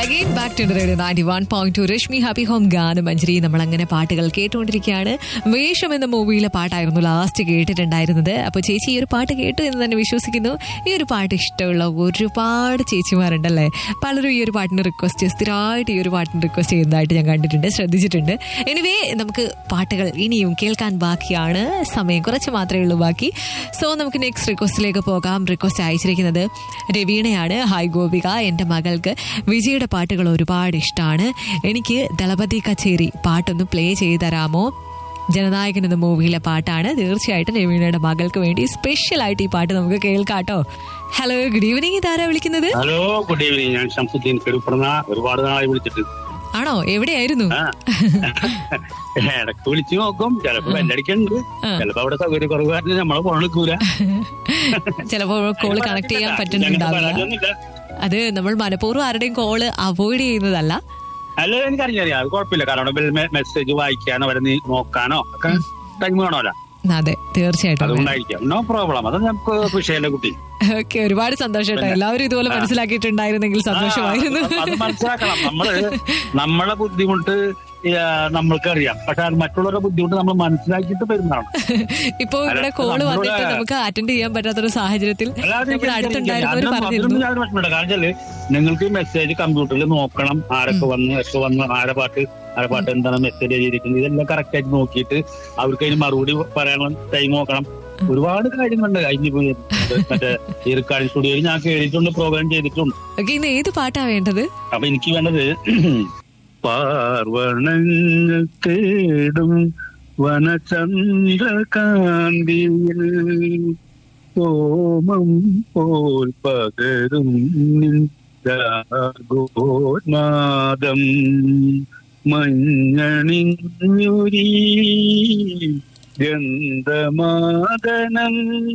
Again back to radio ninety one point two Rashmi happy home Ganamanjari നമ്മൾ അങ്ങനെ പാട്ടുകൾ കേട്ടുകൊണ്ടിരിക്കുകയാണ് വേഷം എന്ന മൂവിയിലെ പാട്ടായിരുന്നു ലാസ്റ്റ് കേട്ടിട്ടുണ്ടായിരുന്നത് അപ്പോൾ ചേച്ചി ഈ ഒരു പാട്ട് കേട്ടു എന്ന് തന്നെ വിശ്വസിക്കുന്നു ഈ ഒരു പാട്ട് ഇഷ്ടമുള്ള ഒരുപാട് ചേച്ചിമാരുണ്ടല്ലേ പലരും ഈ ഒരു പാട്ടിന് റിക്വസ്റ്റ് സ്ഥിരമായിട്ട് ഈ ഒരു പാട്ടിന് റിക്വസ്റ്റ് ചെയ്യുന്നതായിട്ട് ഞാൻ കണ്ടിട്ടുണ്ട് ശ്രദ്ധിച്ചിട്ടുണ്ട് എനിവേ നമുക്ക് പാട്ടുകൾ ഇനിയും കേൾക്കാൻ ബാക്കിയാണ് സമയം കുറച്ച് മാത്രമേ ഉള്ളൂ ബാക്കി സോ നമുക്ക് നെക്സ്റ്റ് റിക്വസ്റ്റിലേക്ക് പോകാം റിക്വസ്റ്റ് അയച്ചിരിക്കുന്നത് രവീണയാണ് ഹായ് ഗോപിക എൻ്റെ മകൾക്ക് വിജയുടെ പാട്ടുകൾ ഒരുപാട് ഇഷ്ടമാണ് എനിക്ക് ദളപതി കച്ചേരി പാട്ടൊന്ന് പ്ലേ ചെയ്ത് തരാമോ ജനനായകൻ എന്ന മൂവിയിലെ പാട്ടാണ് തീർച്ചയായിട്ടും രവീണയുടെ മകൾക്ക് വേണ്ടി സ്പെഷ്യൽ ആയിട്ട് ഈ പാട്ട് നമുക്ക് കേൾക്കാട്ടോ ഹലോ ഗുഡ് ഈവനിങ് ഇതാരാ വിളിക്കുന്നത് ഹലോ ഗുഡ് ഈവനിങ് ഞാൻ ഷംസുദ്ദീൻ കെടുപ്പെടുന്ന ഒരുപാട് നാളായി വിളിച്ചിട്ട് ആണോ എവിടെയായിരുന്നു ആ ഇടക്ക് വിളിച്ചു നോക്കും ചിലപ്പോ ബെല്ലടിക്കുന്നുണ്ട് ചിലപ്പോ അവിടെ സൗകര്യ കുറവ് കാരണം നമ്മളെ ഫോൺ എടുക്കൂല ചിലപ്പോൾ കോള് കണക്ട് ചെയ്യാൻ ഞങ്ങൾക്ക് പറ്റുന്നുണ്ടാവില്ല പരാതിയൊന്നുമില്ല. അത് നമ്മൾ മനഃപൂർവ്വം ആരുടെയും കോള് അവോയ്ഡ് ചെയ്യുന്നതല്ല അല്ല എനിക്കറിയാം അത് കുഴപ്പമില്ല കാരണം ബെൽ മെസ്സേജ് വായിക്കാനോ അവരെ നീ നോക്കാനോ ഒക്കെ ടൈം വേണമല്ലോ അതെ തീർച്ചയായിട്ടും അതുകൊണ്ടായിരിക്കാം നോ പ്രോബ്ലം അത് നമുക്ക് വിഷയമല്ല കുട്ടി ഓക്കെ ഒരുപാട് സന്തോഷം കേട്ടോ എല്ലാവരും ഇതുപോലെ മനസ്സിലാക്കിയിട്ടുണ്ടായിരുന്നെങ്കിൽ സന്തോഷമായിരുന്നു ആ, അത് മനസ്സിലാക്കണം നമ്മള് നമ്മളെ ബുദ്ധിമുട്ട് ആ, നമ്മൾക്കറിയാം പക്ഷെ അത് മറ്റുള്ളവരുടെ ബുദ്ധിമുട്ട് നമ്മൾ മനസ്സിലാക്കിയിട്ട് പെരുന്നാണ് ഇപ്പൊ ഇവിടെ കോള് നമ്മളുടെ- വന്നിട്ട് നമുക്ക് അറ്റൻഡ് ചെയ്യാൻ പറ്റാത്തൊരു സാഹചര്യത്തിൽ അല്ലാതെ നമ്മുടെ എനിക്ക് അടുത്തുണ്ടായിരുന്നവർ അതിനൊന്നും- പറഞ്ഞിരുന്നു അതിനൊന്നും യാതൊരു പ്രശ്നമില്ല. കാരണം വെച്ചാല് നിങ്ങൾക്ക് മെസ്സേജ് കമ്പ്യൂട്ടറിൽ നോക്കണം ആരൊക്കെ വന്ന് ഒക്കെ വന്ന് ആരെ പാട്ട് ആരെ പാട്ട് എന്താണ് മെസ്സേജ് ചെയ്തിരിക്കുന്നത് ഇതെല്ലാം കറക്റ്റ് ആയിട്ട് നോക്കിയിട്ട് അവർക്ക് അതിന് മറുപടി പറയാനുള്ള ടൈം നോക്കണം ഒരുപാട് കാര്യങ്ങളുണ്ട് അതിന് ഇപ്പൊ മറ്റേ ഈ റെക്കോർഡിംഗ് സ്റ്റുഡിയോയിൽ ഞാൻ കേറിയിട്ടുണ്ട് പ്രോഗ്രാം ചെയ്തിട്ടുണ്ട് ഓക്കെ ഇന്ന് ഏത് പാട്ടാ വേണ്ടത് അപ്പൊ എനിക്ക് വേണ്ടത് പാർവണങ്ങൾ തേടും വനചന്ദ്രകാന്തിയിൽ സോമം പോൽ പകരും നിൻ രാഗോന്മാദം മഞ്ഞണിഞ്ഞുരീ ഗന്ധമാദനം